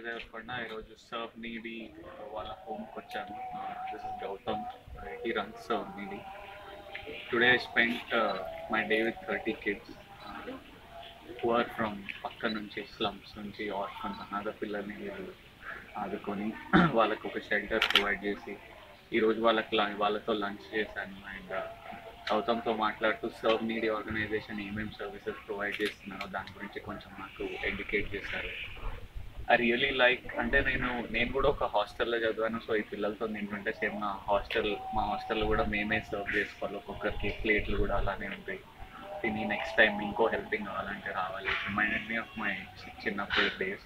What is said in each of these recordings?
దేవరకొండ ఈరోజు సర్వ్ నీడి వాళ్ళ హోమ్కి వచ్చాను this is Gautam he run serve needy today I spent my day with thirty kids who are from పక్క నుంచి స్లమ్స్ నుంచి ఆర్ఫన్ అనాథ పిల్లల్ని వీళ్ళు ఆదుకొని వాళ్ళకు ఒక షెల్టర్ ప్రొవైడ్ చేసి ఈరోజు వాళ్ళకి ల- వాళ్ళతో లంచ్ చేశాను అండ్ గౌతమ్తో మాట్లాడుతూ సర్వ్ నీడి ఆర్గనైజేషన్ ఏమేమి సర్వీసెస్ ప్రొవైడ్ చేస్తున్నారో దాని గురించి కొంచెం నాకు ఎడ్యుకేట్ చేశారు ఐ రియలీ లైక్ అంటే నేను నేను కూడా ఒక హాస్టల్లో చదివాను సో ఈ పిల్లలతో తింటుంటే సేమ్ నా హాస్టల్ మా హాస్టల్లో కూడా మేమే సర్వ్ చేసుకోవాలి ఒక్కొక్కరికి ప్లేట్లు కూడా అలానే ఉంటాయి తిని నెక్స్ట్ టైం ఇంకో హెల్పింగ్ కావాలంటే రావాలి రిమైండెడ్ మీ ఆఫ్ మై చిన్నప్పుడు డేస్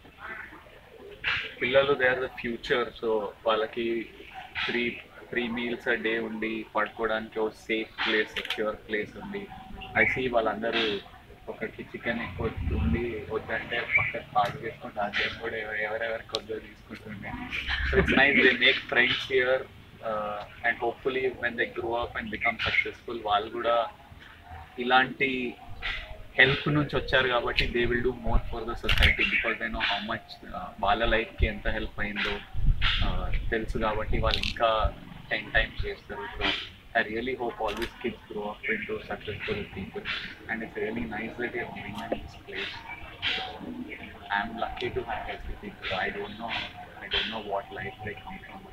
పిల్లలు they are the future so వాళ్ళకి three three meals a day ఉండి పడుకోవడానికి ఒక సేఫ్ ప్లేస్ సెక్యూర్ ప్లేస్ ఉంది ఐసీ వాళ్ళందరూ ఒకరికి చికెన్ ఎక్కువ ఉంది వద్దంటే పక్కన పాస్ చేసుకుంటూ అది చేసుకుంటే ఎవరెవరికి వద్దో తీసుకుంటుండే so it's nice they make friends here and hopefully when they grow up and become successful వాళ్ళు కూడా ఇలాంటి హెల్ప్ నుంచి వచ్చారు కాబట్టి they will do more for the society because they know how much వాళ్ళ లైఫ్కి ఎంత హెల్ప్ అయిందో uh, తెలుసు కాబట్టి వాళ్ళు ఇంకా టెన్ టైమ్స్ చేస్తారు so I really hope all these kids grow up into successful people and it's really nice that you're giving in this place I'm lucky to have everything so I don't know I don't know what life they come from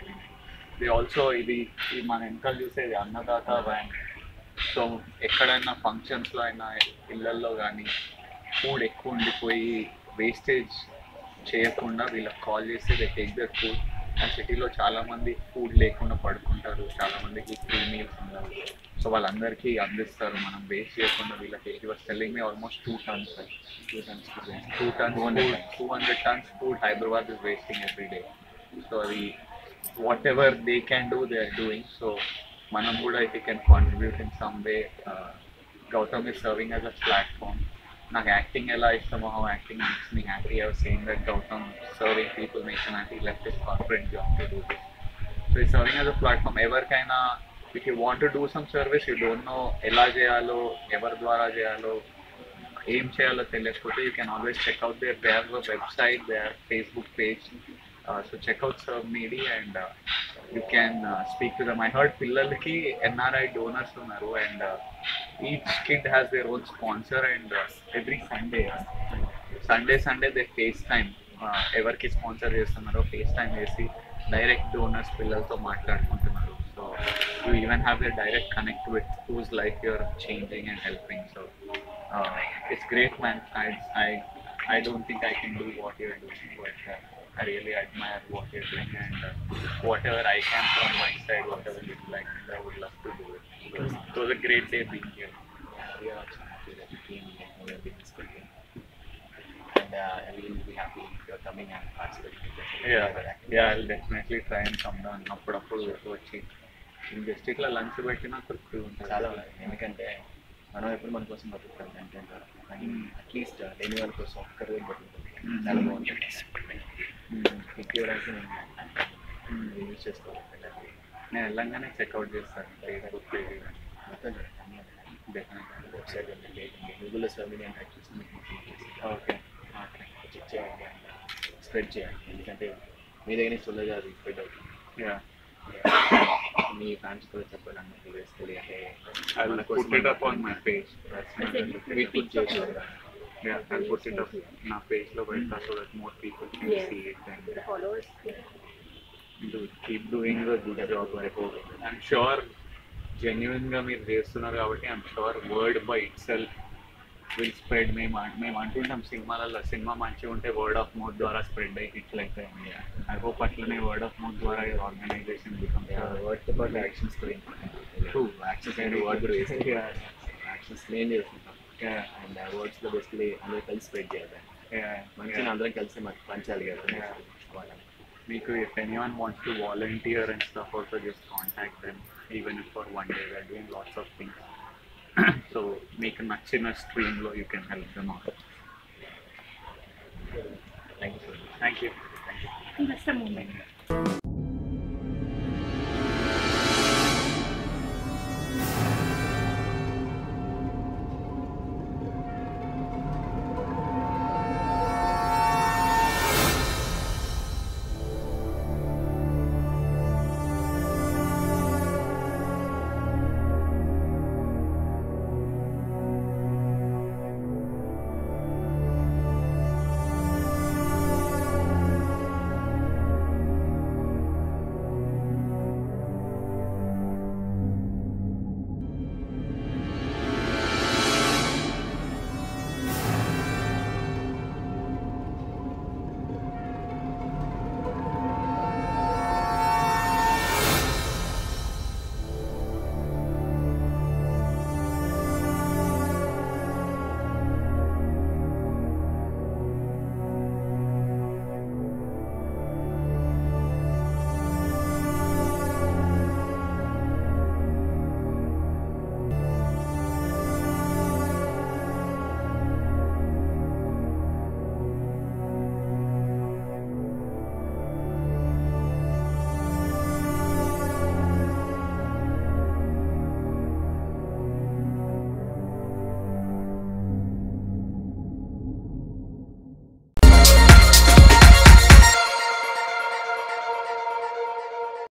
ఇది also ఇది ఇది మన వెనకాల చూసేది అన్నదాత van so ఎక్కడైనా ఫంక్షన్స్లో అయినా ఇళ్ళల్లో కానీ ఫుడ్ ఎక్కువ ఉండిపోయి వేస్టేజ్ చేయకుండా వీళ్ళకి కాల్ చేస్తే they take their food and సిటీలో చాలామంది ఫుడ్ లేకుండా పడుకుంటారు చాలామందికి ఫ్రీ మీల్స్ ఉండవు సో వాళ్ళందరికీ అందిస్తారు మనం వేస్ట్ చేయకుండా వీళ్ళకి it was telling me almost two tons two tons two tons two hundred tons food Hyderabad is wasting every day so అది whatever they can do they are doing so మనం కూడా it can contribute in some way Gautam is serving as a platform నాకు acting ఎలా ఇష్టమో how acting makes me happy I saying that Gautam serving people makes an happy left is corporate job to do this so ఈ serving as a platform ఎవరికైనా if you want to do some service you don't know ఎలా చేయాలో ఎవరి ద్వారా చేయాలో ఏం చేయాలో తెలియకపోతే you can always check out their they have website they have Facebook page so check out serve needy and you can speak to them I heard పిల్లలకి NRI donors ఉన్నారు and each kid has their own sponsor and every Sunday Sunday Sunday they face FaceTime ఎవరికి sponsor చేస్తున్నారో FaceTime వేసి direct donors పిల్లలతో మాట్లాడుకుంటున్నారు so you even have a direct connect with whose life you're changing and helping so it's great man I I I don't think I can do what you're doing, but uh, I really admire what you're doing, and uh, whatever I can from my side, whatever you like, I would love to do it. Because it was a great day being here. we are also happy that you came here and you're being speaking. And uh, I will be happy if you're coming and participating in this. Yeah, yeah, I'll definitely try and come down. అప్పుడప్పుడు వచ్చి just ఇట్లా lunch పెట్టినా తృప్తి ఉంటుంది చాలా ఉన్నాయి ఎందుకంటే మనం ఎప్పుడు మన కోసం బతుకుతాం కంటెంట్ కానీ అట్లీస్ట్ లేని వాళ్ళ కోసం ఒక్క రోజు బతుకుతుంది Mm. చాలా బాగుంటుంది Mm. ఎక్కివ్వడానికి నేను Mm. యూజ్ చేసుకోవాలి నేను వెళ్ళంగానే చెక్అవుట్ చేస్తాను ఫేస్బుక్ పేజ్ మొత్తం చూడండి అన్నీ డెఫినెట్గా వెబ్సైట్ ఉంది పేజ్ ఉంది గూగుల్లో సర్వీని అని టైప్ చేసి మీకు ఓకే ఓకే చెక్ చేయండి స్ప్రెడ్ చేయండి ఎందుకంటే మీ దగ్గర నుంచి చూడలేదు అది స్ప్రెడ్ అవుతుంది యా మీ ఫ్యాన్స్ కూడా చెప్పాలి అన్నట్టు వేసుకోవాలి అంటే I'll మన put కోసం it up on my page. That's my Tweet put చేసి Yeah, I'll put it up నా page లో పెడతా so that more people can Yeah. see it and The followers. do keep doing the good job. I hope. I'm sure genuine గా మీరు చేస్తున్నారు కాబట్టి I'm sure word by itself will spread మేము అన్- మేము అంటుంటాం సినిమాలలో సినిమా మంచిగా ఉంటే వర్డ్ ఆఫ్ మౌత్ ద్వారా స్ప్రెడ్ అయ్యి హిట్లు అవుతాయి ఐ హోప్ అట్లనే వర్డ్ ఆఫ్ మౌత్ ద్వారా ఆర్గనైజేషన్ బికమ్ వర్డ్తో పాటు యాక్షన్స్ కూడా True. యాక్షన్స్ అండ్ వర్డ్ కూడా వేసి యాక్షన్స్ నేను చేస్తుంటాం అండ్ వర్డ్స్లో బేసికలీ అందరూ కలిసి స్ప్రెడ్ చేయాలి మంచిగా అందరం కలిసి మనకి పంచాలి కదా Yeah. వాళ్ళని Miku, if anyone wants to volunteer and stuff, also just contact them. Even if for one day, we're doing lots of things. so make a nachina stream lo you can help them out. Thank you Thank you. Just a moment.